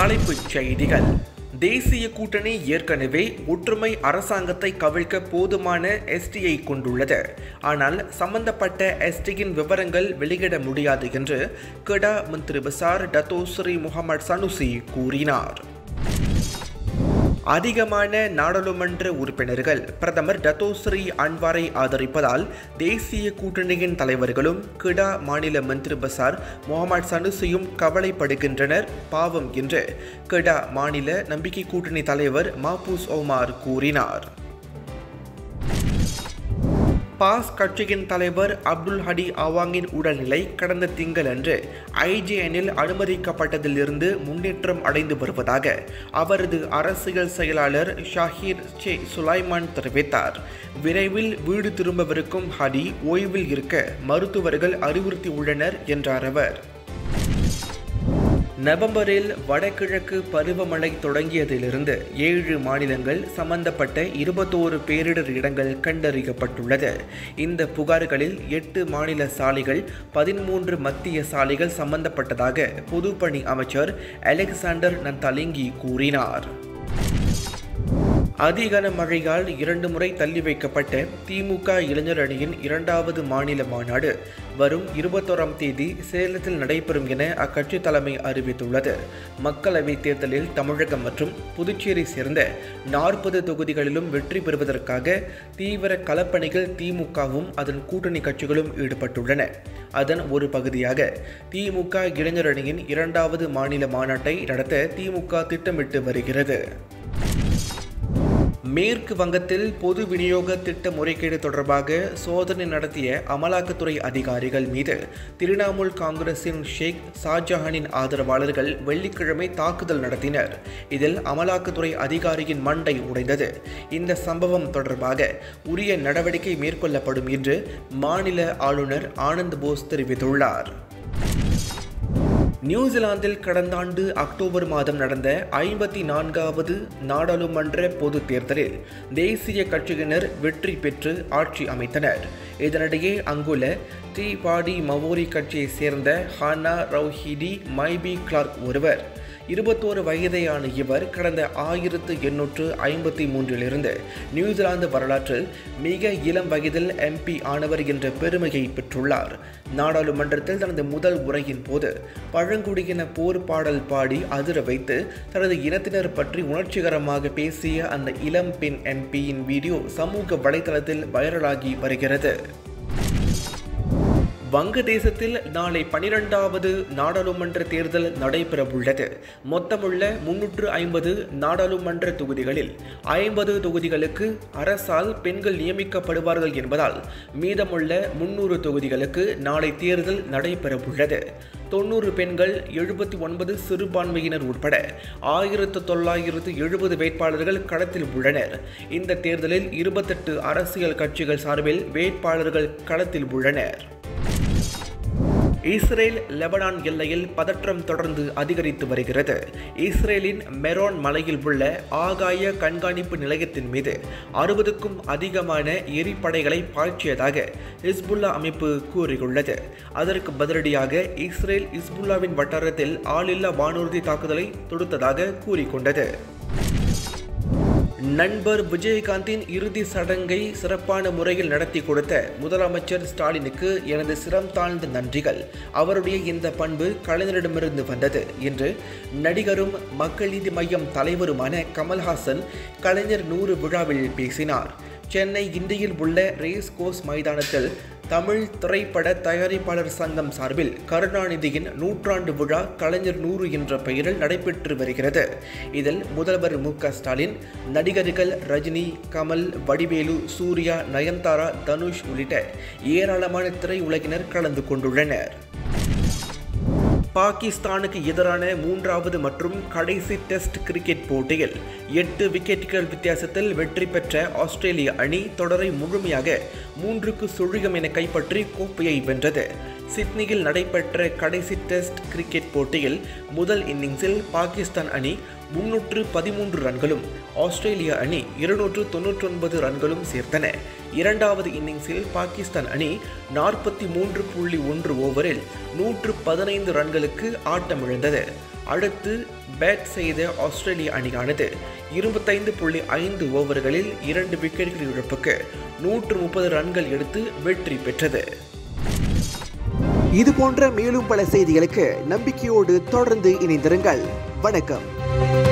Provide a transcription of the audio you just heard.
தலைப்புச் செய்திகள் தேசிய கூட்டணி ஏற்கனவே ஒற்றுமை அரசாங்கத்தை கவிழ்க்க போதுமான எஸ்டியை கொண்டுள்ளது ஆனால் சம்பந்தப்பட்ட எஸ்டியின் விவரங்கள் வெளியிட முடியாது என்று கெடா மந்திரி பசார் டத்தோஸ்ரீ முகமது சனுசி கூறினார் அதிகமான நாடாளுமன்ற உறுப்பினர்கள் பிரதமர் டத்தோஸ்ரீ அன்வாரை ஆதரிப்பதால் தேசிய கூட்டணியின் தலைவர்களும் கிடா மாநில மந்திரி பசார் முகமது சனுசியும் கவலைப்படுகின்றனர் பாவம் என்று கிடா மாநில நம்பிக்கை கூட்டணி தலைவர் மாபூஸ் ஓமார் கூறினார் பாஸ் கட்சியின் தலைவர் அப்துல் ஹடி அவாங்கின் உடல்நிலை கடந்த திங்களன்று ஐஜேஎனில் அனுமதிக்கப்பட்டதிலிருந்து முன்னேற்றம் அடைந்து வருவதாக அவரது அரசியல் செயலாளர் ஷாஹீர் சே சுலைமான் தெரிவித்தார் விரைவில் வீடு திரும்பவிருக்கும் ஹடி ஓய்வில் இருக்க மருத்துவர்கள் அறிவுறுத்தியுள்ளனர் என்றார் அவர் நவம்பரில் வடகிழக்கு பருவமழை தொடங்கியதிலிருந்து ஏழு மாநிலங்கள் சம்பந்தப்பட்ட இருபத்தோரு பேரிடர் இடங்கள் கண்டறியப்பட்டுள்ளது இந்த புகார்களில் எட்டு மாநில சாலைகள் பதிமூன்று மத்திய சாலைகள் சம்பந்தப்பட்டதாக பொதுப்பணி அமைச்சர் அலெக்சாண்டர் நந்தலிங்கி கூறினார் அதிகன மழையால் இரண்டு முறை தள்ளி வைக்கப்பட்ட திமுக இளைஞர் அணியின் இரண்டாவது மாநில மாநாடு வரும் இருபத்தோராம் தேதி சேலத்தில் நடைபெறும் என அக்கட்சி தலைமை அறிவித்துள்ளது மக்களவைத் தேர்தலில் தமிழகம் மற்றும் புதுச்சேரி சேர்ந்த நாற்பது தொகுதிகளிலும் வெற்றி பெறுவதற்காக தீவிர களப்பணிகள் திமுகவும் அதன் கூட்டணி கட்சிகளும் ஈடுபட்டுள்ளன அதன் ஒரு பகுதியாக திமுக இளைஞர் அணியின் இரண்டாவது மாநில மாநாட்டை நடத்த திமுக திட்டமிட்டு வருகிறது மேற்கு வங்கத்தில் பொது விநியோக திட்ட முறைகேடு தொடர்பாக சோதனை நடத்திய அமலாக்கத்துறை அதிகாரிகள் மீது திரிணாமுல் காங்கிரசின் ஷேக் ஷாஜஹானின் ஆதரவாளர்கள் வெள்ளிக்கிழமை தாக்குதல் நடத்தினர் இதில் அமலாக்கத்துறை அதிகாரியின் மண்டை உடைந்தது இந்த சம்பவம் தொடர்பாக உரிய நடவடிக்கை மேற்கொள்ளப்படும் என்று மாநில ஆளுநர் ஆனந்த் போஸ் தெரிவித்துள்ளார் நியூசிலாந்தில் கடந்த ஆண்டு அக்டோபர் மாதம் நடந்த ஐம்பத்தி நான்காவது நாடாளுமன்ற பொதுத் தேர்தலில் தேசிய கட்சியினர் வெற்றி பெற்று ஆட்சி அமைத்தனர் இதனிடையே அங்குள்ள டி பாடி மவோரி கட்சியைச் சேர்ந்த ஹானா ரவுஹிடி மைபி கிளார்க் ஒருவர் இருபத்தோரு வயதையான இவர் கடந்த ஆயிரத்து எண்ணூற்று ஐம்பத்தி மூன்றிலிருந்து நியூசிலாந்து வரலாற்றில் மிக இளம் வயதில் எம்பி ஆனவர் என்ற பெருமையை பெற்றுள்ளார் நாடாளுமன்றத்தில் தனது முதல் உரையின் போது பழங்குடியின போர் பாடல் பாடி அதிர வைத்து தனது இனத்தினர் பற்றி உணர்ச்சிகரமாக பேசிய அந்த இளம் பெண் எம்பியின் வீடியோ சமூக வலைதளத்தில் வைரலாகி வருகிறது வங்கதேசத்தில் நாளை பனிரெண்டாவது நாடாளுமன்ற தேர்தல் நடைபெறவுள்ளது மொத்தமுள்ள முன்னூற்று ஐம்பது நாடாளுமன்ற தொகுதிகளில் ஐம்பது தொகுதிகளுக்கு அரசால் பெண்கள் நியமிக்கப்படுவார்கள் என்பதால் மீதமுள்ள முன்னூறு தொகுதிகளுக்கு நாளை தேர்தல் நடைபெறவுள்ளது தொண்ணூறு பெண்கள் எழுபத்தி ஒன்பது சிறுபான்மையினர் உட்பட ஆயிரத்து தொள்ளாயிரத்து எழுபது வேட்பாளர்கள் களத்தில் உள்ளனர் இந்த தேர்தலில் இருபத்தெட்டு அரசியல் கட்சிகள் சார்பில் வேட்பாளர்கள் களத்தில் உள்ளனர் இஸ்ரேல் லெபனான் எல்லையில் பதற்றம் தொடர்ந்து அதிகரித்து வருகிறது இஸ்ரேலின் மெரோன் மலையில் உள்ள ஆகாய கண்காணிப்பு நிலையத்தின் மீது அறுபதுக்கும் அதிகமான எரிப்படைகளை பாய்ச்சியதாக ஹிஸ்புல்லா அமைப்பு கூறியுள்ளது அதற்கு பதிலடியாக இஸ்ரேல் ஹிஸ்புல்லாவின் வட்டாரத்தில் ஆளில்லா வானூர்தி தாக்குதலை தொடுத்ததாக கூறிக்கொண்டது நண்பர் விஜயகாந்தின் இறுதி சடங்கை சிறப்பான முறையில் நடத்தி கொடுத்த முதலமைச்சர் ஸ்டாலினுக்கு எனது சிரம் தாழ்ந்த நன்றிகள் அவருடைய இந்த பண்பு கலைஞரிடமிருந்து வந்தது என்று நடிகரும் மக்கள் நீதி மையம் தலைவருமான கமல்ஹாசன் கலைஞர் நூறு விழாவில் பேசினார் சென்னை கிண்டியில் உள்ள ரேஸ் கோர்ஸ் மைதானத்தில் தமிழ் திரைப்பட தயாரிப்பாளர் சங்கம் சார்பில் கருணாநிதியின் நூற்றாண்டு விழா கலைஞர் நூறு என்ற பெயரில் நடைபெற்று வருகிறது இதில் முதல்வர் மு ஸ்டாலின் நடிகர்கள் ரஜினி கமல் வடிவேலு சூர்யா நயன்தாரா தனுஷ் உள்ளிட்ட ஏராளமான திரையுலகினர் கலந்து கொண்டுள்ளனர் பாகிஸ்தானுக்கு எதிரான மூன்றாவது மற்றும் கடைசி டெஸ்ட் கிரிக்கெட் போட்டியில் எட்டு விக்கெட்டுகள் வித்தியாசத்தில் வெற்றி பெற்ற ஆஸ்திரேலிய அணி தொடரை முழுமையாக மூன்றுக்கு சுழியம் என கைப்பற்றி கோப்பையை வென்றது சிட்னியில் நடைபெற்ற கடைசி டெஸ்ட் கிரிக்கெட் போட்டியில் முதல் இன்னிங்ஸில் பாகிஸ்தான் அணி முன்னூற்று பதிமூன்று ரன்களும் ஆஸ்திரேலிய அணி இருநூற்று தொன்னூற்றொன்பது ரன்களும் சேர்த்தன இரண்டாவது இன்னிங்ஸில் பாகிஸ்தான் அணி நாற்பத்தி மூன்று புள்ளி ஒன்று ஓவரில் நூற்று பதினைந்து ரன்களுக்கு ஆட்டமிழந்தது அடுத்து பேட் செய்த ஆஸ்திரேலிய அணியானது இருபத்தைந்து புள்ளி ஐந்து ஓவர்களில் இரண்டு விக்கெட்டுகள் இழப்புக்கு நூற்று முப்பது ரன்கள் எடுத்து வெற்றி பெற்றது இது போன்ற மேலும் பல செய்திகளுக்கு நம்பிக்கையோடு தொடர்ந்து இணைந்திருங்கள் வணக்கம்